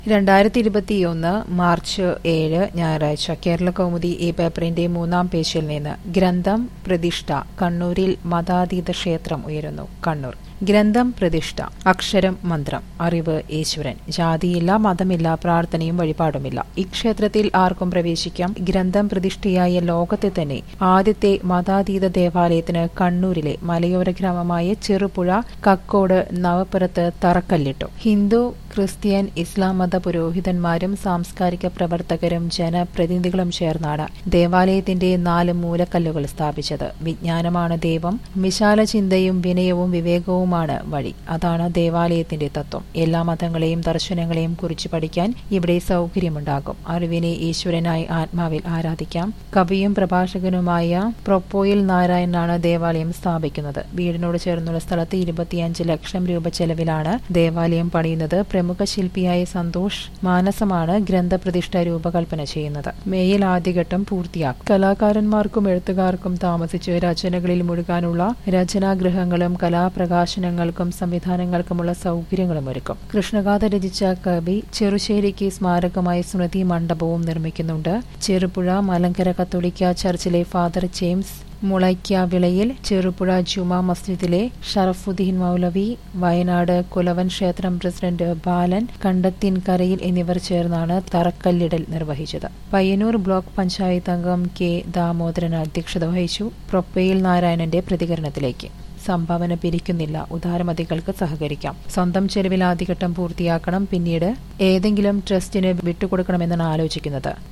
രണ്ടായിരത്തി ഇരുപത്തിയൊന്ന് മാർച്ച് ഏഴ് ഞായറാഴ്ച കേരള കൗമുദി ഈ പേപ്പറിന്റെ മൂന്നാം പേജിൽ നിന്ന് ഗ്രന്ഥം പ്രതിഷ്ഠ കണ്ണൂരിൽ മതാതീത ക്ഷേത്രം ഉയരുന്നു കണ്ണൂർ ഗ്രന്ഥം പ്രതിഷ്ഠ അക്ഷരം മന്ത്രം അറിവ് ഈശ്വരൻ ജാതിയില്ല മതമില്ല പ്രാർത്ഥനയും വഴിപാടുമില്ല ഈ ക്ഷേത്രത്തിൽ ആർക്കും പ്രവേശിക്കാം ഗ്രന്ഥം പ്രതിഷ്ഠയായ ലോകത്തെ തന്നെ ആദ്യത്തെ മതാതീത ദേവാലയത്തിന് കണ്ണൂരിലെ മലയോര ഗ്രാമമായ ചെറുപുഴ കക്കോട് നവപ്പുറത്ത് തറക്കല്ലിട്ടു ഹിന്ദു ക്രിസ്ത്യൻ ഇസ്ലാം മത പുരോഹിതന്മാരും സാംസ്കാരിക പ്രവർത്തകരും ജനപ്രതിനിധികളും ചേർന്നാണ് ദേവാലയത്തിന്റെ നാല് മൂലക്കല്ലുകൾ സ്ഥാപിച്ചത് വിജ്ഞാനമാണ് ദൈവം വിശാല ചിന്തയും വിനയവും വിവേകവുമാണ് വഴി അതാണ് ദേവാലയത്തിന്റെ തത്വം എല്ലാ മതങ്ങളെയും ദർശനങ്ങളെയും കുറിച്ച് പഠിക്കാൻ ഇവിടെ സൗകര്യമുണ്ടാകും അറിവിനെ ഈശ്വരനായി ആത്മാവിൽ ആരാധിക്കാം കവിയും പ്രഭാഷകനുമായ പ്രൊപ്പോയിൽ നാരായണനാണ് ദേവാലയം സ്ഥാപിക്കുന്നത് വീടിനോട് ചേർന്നുള്ള സ്ഥലത്ത് ഇരുപത്തിയഞ്ച് ലക്ഷം രൂപ ചെലവിലാണ് ദേവാലയം പണിയുന്നത് പ്രമുഖ ശില്പിയായ സന്തോഷ് മാനസമാണ് ഗ്രന്ഥപ്രതിഷ്ഠ രൂപകൽപ്പന ചെയ്യുന്നത് മേയിൽ ആദ്യഘട്ടം പൂർത്തിയാക്കും കലാകാരന്മാർക്കും എഴുത്തുകാർക്കും താമസിച്ച് രചനകളിൽ മുഴുകാനുള്ള രചനാഗൃഹങ്ങളും കലാപ്രകാശനങ്ങൾക്കും സംവിധാനങ്ങൾക്കുമുള്ള സൗകര്യങ്ങളും ഒരുക്കും കൃഷ്ണഗാഥ രചിച്ച കവി ചെറുശ്ശേരിക്ക് സ്മാരകമായി സ്മൃതി മണ്ഡപവും നിർമ്മിക്കുന്നുണ്ട് ചെറുപുഴ മലങ്കര കത്തോലിക്ക ചർച്ചിലെ ഫാദർ ജെയിംസ് മുളയ്ക്കാവിളയിൽ ചെറുപുഴ ജുമാ മസ്ജിദിലെ ഷറഫുദ്ദീൻ മൗലവി വയനാട് കുലവൻ ക്ഷേത്രം പ്രസിഡന്റ് ബാലൻ കണ്ടത്തിൻകരയിൽ എന്നിവർ ചേർന്നാണ് തറക്കല്ലിടൽ നിർവഹിച്ചത് പയ്യന്നൂർ ബ്ലോക്ക് പഞ്ചായത്ത് അംഗം കെ ദാമോദരൻ അധ്യക്ഷത വഹിച്ചു പ്രൊപ്പയിൽ നാരായണന്റെ പ്രതികരണത്തിലേക്ക് സംഭാവന പിരിക്കുന്നില്ല ഉദാരമതികൾക്ക് സഹകരിക്കാം സ്വന്തം ചെലവിൽ ആദ്യഘട്ടം പൂർത്തിയാക്കണം പിന്നീട് ഏതെങ്കിലും ട്രസ്റ്റിന് വിട്ടുകൊടുക്കണമെന്നാണ് ആലോചിക്കുന്നത്